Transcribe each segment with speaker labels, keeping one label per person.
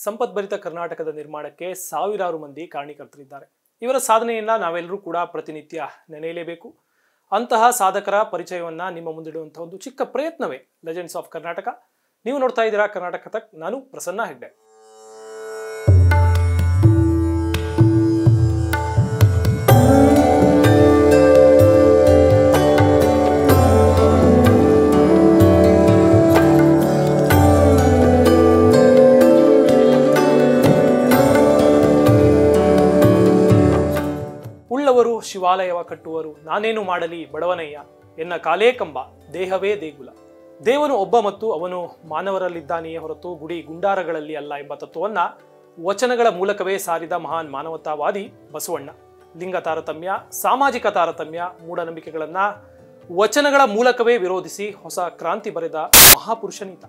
Speaker 1: ಸಂಪದ್ಭರಿತ ಕರ್ನಾಟಕದ ನಿರ್ಮಾಣಕ್ಕೆ ಸಾವಿರಾರು ಮಂದಿ ಕಾರಣೀಕರ್ತರಿದ್ದಾರೆ ಇವರ ಸಾಧನೆಯನ್ನ ನಾವೆಲ್ಲರೂ ಕೂಡ ಪ್ರತಿನಿತ್ಯ ನೆನೆಯಲೇಬೇಕು ಅಂತಹ ಸಾಧಕರ ಪರಿಚಯವನ್ನ ನಿಮ್ಮ ಮುಂದಿಡುವಂತಹ ಒಂದು ಚಿಕ್ಕ ಪ್ರಯತ್ನವೇ ಲೆಜೆಂಡ್ಸ್ ಆಫ್ ಕರ್ನಾಟಕ ನೀವು ನೋಡ್ತಾ ಇದ್ದೀರಾ ಕರ್ನಾಟಕ ತಕ್ ನಾನು ಪ್ರಸನ್ನ ಹೆಗ್ಡೆ ಉಳ್ಳವರು ಶಿವಾಲಯವ ಕಟ್ಟುವರು ನಾನೇನು ಮಾಡಲಿ ಬಡವನಯ್ಯ ಎನ್ನ ಕಾಲೇ ಕಂಬ ದೇಹವೇ ದೇಗುಲ ದೇವನು ಒಬ್ಬ ಮತ್ತು ಅವನು ಮಾನವರಲ್ಲಿದ್ದಾನೆಯೇ ಹೊರತು ಗುಡಿ ಗುಂಡಾರಗಳಲ್ಲಿ ಅಲ್ಲ ಎಂಬ ತತ್ವವನ್ನ ವಚನಗಳ ಮೂಲಕವೇ ಸಾರಿದ ಮಹಾನ್ ಮಾನವತಾವಾದಿ ಬಸವಣ್ಣ ಲಿಂಗ ತಾರತಮ್ಯ ಸಾಮಾಜಿಕ ತಾರತಮ್ಯ ಮೂಢನಂಬಿಕೆಗಳನ್ನ ವಚನಗಳ ಮೂಲಕವೇ ವಿರೋಧಿಸಿ ಹೊಸ ಕ್ರಾಂತಿ ಬರೆದ ಮಹಾಪುರುಷನೀತ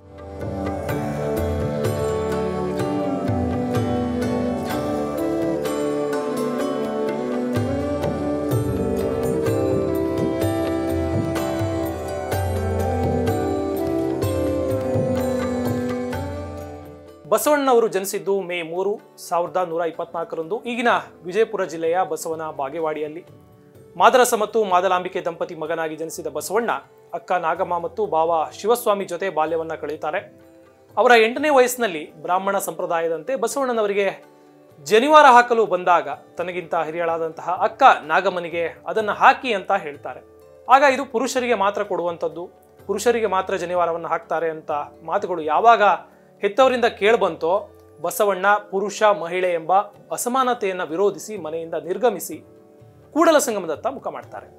Speaker 1: ಬಸವಣ್ಣನವರು ಜನಿಸಿದ್ದು ಮೇ ಮೂರು ಸಾವಿರದ ನೂರ ಇಪ್ಪತ್ನಾಲ್ಕರಂದು ಈಗಿನ ವಿಜಯಪುರ ಜಿಲ್ಲೆಯ ಬಸವನ ಬಾಗೇವಾಡಿಯಲ್ಲಿ ಮಾದರಸ ಮತ್ತು ಮಾದಲಾಂಬಿಕೆ ದಂಪತಿ ಮಗನಾಗಿ ಜನಿಸಿದ ಬಸವಣ್ಣ ಅಕ್ಕ ನಾಗಮ್ಮ ಮತ್ತು ಬಾವ ಶಿವಸ್ವಾಮಿ ಜೊತೆ ಬಾಲ್ಯವನ್ನ ಕಳೆಯುತ್ತಾರೆ ಅವರ ಎಂಟನೇ ವಯಸ್ಸಿನಲ್ಲಿ ಬ್ರಾಹ್ಮಣ ಸಂಪ್ರದಾಯದಂತೆ ಬಸವಣ್ಣನವರಿಗೆ ಜನಿವಾರ ಹಾಕಲು ಬಂದಾಗ ತನಗಿಂತ ಹಿರಿಯಳಾದಂತಹ ಅಕ್ಕ ನಾಗಮ್ಮನಿಗೆ ಅದನ್ನು ಹಾಕಿ ಅಂತ ಹೇಳ್ತಾರೆ ಆಗ ಇದು ಪುರುಷರಿಗೆ ಮಾತ್ರ ಕೊಡುವಂಥದ್ದು ಪುರುಷರಿಗೆ ಮಾತ್ರ ಜನಿವಾರವನ್ನು ಹಾಕ್ತಾರೆ ಅಂತ ಮಾತುಗಳು ಯಾವಾಗ ಹೆತ್ತವರಿಂದ ಕೇಳ್ಬಂತೋ ಬಸವಣ್ಣ ಪುರುಷ ಮಹಿಳೆ ಎಂಬ ಅಸಮಾನತೆಯನ್ನು ವಿರೋಧಿಸಿ ಮನೆಯಿಂದ ನಿರ್ಗಮಿಸಿ ಕೂಡಲ ಸಂಗಮದತ್ತ ಮುಖ ಮಾಡ್ತಾರೆ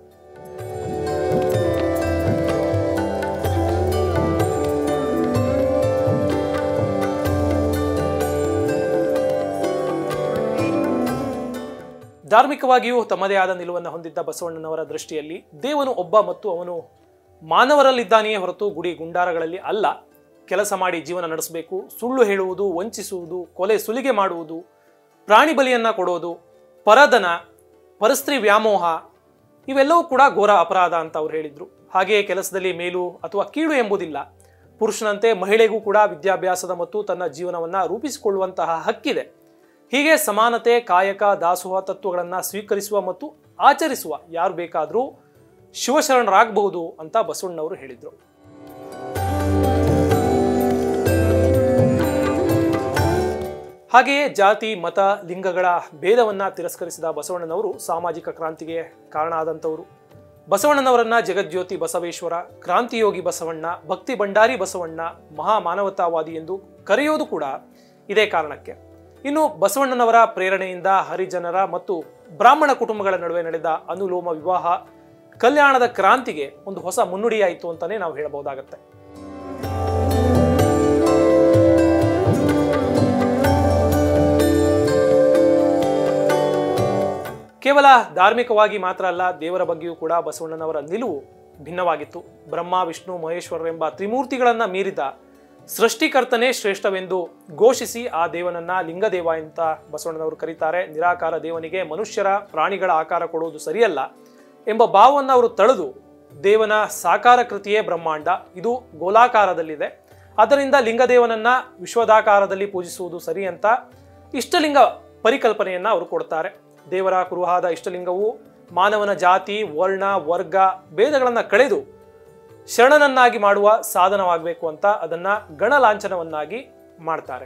Speaker 1: ಧಾರ್ಮಿಕವಾಗಿಯೂ ತಮ್ಮದೇ ಆದ ನಿಲುವನ್ನು ಹೊಂದಿದ್ದ ಬಸವಣ್ಣನವರ ದೃಷ್ಟಿಯಲ್ಲಿ ದೇವನು ಒಬ್ಬ ಮತ್ತು ಅವನು ಮಾನವರಲ್ಲಿದ್ದಾನೆಯೇ ಹೊರತು ಗುಡಿ ಗುಂಡಾರಗಳಲ್ಲಿ ಅಲ್ಲ ಕೆಲಸ ಮಾಡಿ ಜೀವನ ನಡೆಸಬೇಕು ಸುಳ್ಳು ಹೇಳುವುದು ವಂಚಿಸುವುದು ಕೊಲೆ ಸುಲಿಗೆ ಮಾಡುವುದು ಪ್ರಾಣಿ ಬಲಿಯನ್ನ ಕೊಡೋದು ಪರದನ ಪರಸ್ತ್ರೀ ವ್ಯಾಮೋಹ ಇವೆಲ್ಲವೂ ಕೂಡ ಘೋರ ಅಪರಾಧ ಅಂತ ಅವ್ರು ಹೇಳಿದ್ರು ಹಾಗೆಯೇ ಕೆಲಸದಲ್ಲಿ ಮೇಲು ಅಥವಾ ಕೀಳು ಎಂಬುದಿಲ್ಲ ಪುರುಷನಂತೆ ಮಹಿಳೆಗೂ ಕೂಡ ವಿದ್ಯಾಭ್ಯಾಸದ ಮತ್ತು ತನ್ನ ಜೀವನವನ್ನ ರೂಪಿಸಿಕೊಳ್ಳುವಂತಹ ಹಕ್ಕಿದೆ ಹೀಗೆ ಸಮಾನತೆ ಕಾಯಕ ದಾಸೋಹ ತತ್ವಗಳನ್ನು ಸ್ವೀಕರಿಸುವ ಮತ್ತು ಆಚರಿಸುವ ಯಾರು ಬೇಕಾದರೂ ಶಿವಶರಣರಾಗಬಹುದು ಅಂತ ಬಸವಣ್ಣವರು ಹೇಳಿದರು ಹಾಗೆಯೇ ಜಾತಿ ಮತ ಲಿಂಗಗಳ ಭೇದವನ್ನ ತಿರಸ್ಕರಿಸಿದ ಬಸವಣ್ಣನವರು ಸಾಮಾಜಿಕ ಕ್ರಾಂತಿಗೆ ಕಾರಣ ಆದಂಥವರು ಬಸವಣ್ಣನವರನ್ನ ಜಗಜ್ಯೋತಿ ಬಸವೇಶ್ವರ ಕ್ರಾಂತಿಯೋಗಿ ಬಸವಣ್ಣ ಭಕ್ತಿ ಭಂಡಾರಿ ಬಸವಣ್ಣ ಮಹಾ ಮಾನವತಾವಾದಿ ಎಂದು ಕರೆಯೋದು ಕೂಡ ಇದೇ ಕಾರಣಕ್ಕೆ ಇನ್ನು ಬಸವಣ್ಣನವರ ಪ್ರೇರಣೆಯಿಂದ ಹರಿಜನರ ಮತ್ತು ಬ್ರಾಹ್ಮಣ ಕುಟುಂಬಗಳ ನಡುವೆ ನಡೆದ ಅನುಲೋಮ ವಿವಾಹ ಕಲ್ಯಾಣದ ಕ್ರಾಂತಿಗೆ ಒಂದು ಹೊಸ ಮುನ್ನುಡಿಯಾಯಿತು ಅಂತಾನೆ ನಾವು ಹೇಳಬಹುದಾಗತ್ತೆ ಕೇವಲ ಧಾರ್ಮಿಕವಾಗಿ ಮಾತ್ರ ಅಲ್ಲ ದೇವರ ಬಗ್ಗೆಯೂ ಕೂಡ ಬಸವಣ್ಣನವರ ನಿಲುವು ಭಿನ್ನವಾಗಿತ್ತು ಬ್ರಹ್ಮ ವಿಷ್ಣು ಮಹೇಶ್ವರರೆಂಬ ತ್ರಿಮೂರ್ತಿಗಳನ್ನ ಮೀರಿದ ಸೃಷ್ಟಿಕರ್ತನೇ ಶ್ರೇಷ್ಠವೆಂದು ಘೋಷಿಸಿ ಆ ದೇವನನ್ನ ಲಿಂಗದೇವ ಅಂತ ಬಸವಣ್ಣನವರು ಕರೀತಾರೆ ನಿರಾಕಾರ ದೇವನಿಗೆ ಮನುಷ್ಯರ ಪ್ರಾಣಿಗಳ ಆಕಾರ ಕೊಡುವುದು ಸರಿಯಲ್ಲ ಎಂಬ ಭಾವವನ್ನು ಅವರು ತಳೆದು ದೇವನ ಸಾಕಾರ ಕೃತಿಯೇ ಬ್ರಹ್ಮಾಂಡ ಇದು ಗೋಲಾಕಾರದಲ್ಲಿದೆ ಅದರಿಂದ ಲಿಂಗದೇವನನ್ನ ವಿಶ್ವದಾಕಾರದಲ್ಲಿ ಪೂಜಿಸುವುದು ಸರಿ ಅಂತ ಇಷ್ಟಲಿಂಗ ಪರಿಕಲ್ಪನೆಯನ್ನ ಅವರು ಕೊಡ್ತಾರೆ ದೇವರ ಕುರುಹಾದ ಇಷ್ಟಲಿಂಗವು ಮಾನವನ ಜಾತಿ ವರ್ಣ ವರ್ಗ ಭೇದಗಳನ್ನು ಕಳೆದು ಶರಣನನ್ನಾಗಿ ಮಾಡುವ ಸಾಧನವಾಗಬೇಕು ಅಂತ ಅದನ್ನ ಗಣಲಾಂಛನವನ್ನಾಗಿ ಮಾಡ್ತಾರೆ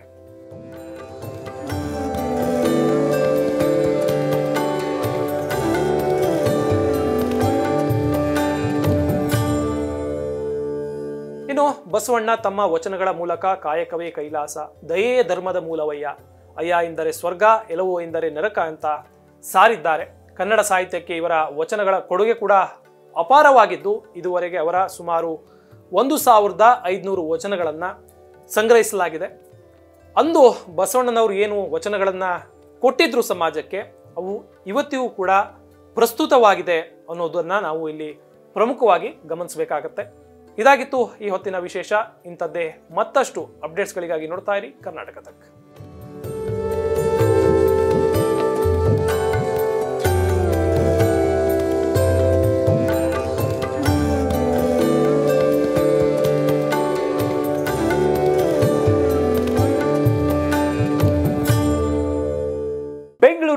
Speaker 1: ಇನ್ನು ಬಸವಣ್ಣ ತಮ್ಮ ವಚನಗಳ ಮೂಲಕ ಕಾಯಕವೇ ಕೈಲಾಸ ದಯೆಯೇ ಧರ್ಮದ ಮೂಲವಯ್ಯ ಅಯ್ಯ ಎಂದರೆ ಸ್ವರ್ಗ ಎಲವು ಎಂದರೆ ನರಕ ಅಂತ ಸಾರಿದ್ದಾರೆ ಕನ್ನಡ ಸಾಹಿತ್ಯಕ್ಕೆ ಇವರ ವಚನಗಳ ಕೊಡುಗೆ ಕೂಡ ಅಪಾರವಾಗಿದ್ದು ಇದುವರೆಗೆ ಅವರ ಸುಮಾರು ಒಂದು ಸಾವಿರದ ಐದುನೂರು ವಚನಗಳನ್ನು ಸಂಗ್ರಹಿಸಲಾಗಿದೆ ಅಂದು ಬಸವಣ್ಣನವರು ಏನು ವಚನಗಳನ್ನು ಕೊಟ್ಟಿದ್ರು ಸಮಾಜಕ್ಕೆ ಅವು ಇವತ್ತಿಗೂ ಕೂಡ ಪ್ರಸ್ತುತವಾಗಿದೆ ಅನ್ನೋದನ್ನ ನಾವು ಇಲ್ಲಿ ಪ್ರಮುಖವಾಗಿ ಗಮನಿಸಬೇಕಾಗತ್ತೆ ಇದಾಗಿತ್ತು ಈ ಹೊತ್ತಿನ ವಿಶೇಷ ಇಂಥದ್ದೇ ಮತ್ತಷ್ಟು ಅಪ್ಡೇಟ್ಸ್ಗಳಿಗಾಗಿ ನೋಡ್ತಾ ಇರಿ ಕರ್ನಾಟಕ ತಕ್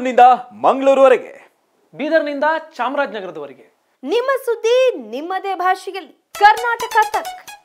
Speaker 2: ಬೆಂಗಳೂರಿನಿಂದ ಮಂಗಳೂರುವರೆಗೆ
Speaker 1: ಬೀದರ್ನಿಂದ ಚಾಮರಾಜನಗರದವರೆಗೆ
Speaker 3: ನಿಮ್ಮ ಸುದ್ದಿ ನಿಮ್ಮದೇ ಭಾಷೆಯಲ್ಲಿ ಕರ್ನಾಟಕ ತಕ್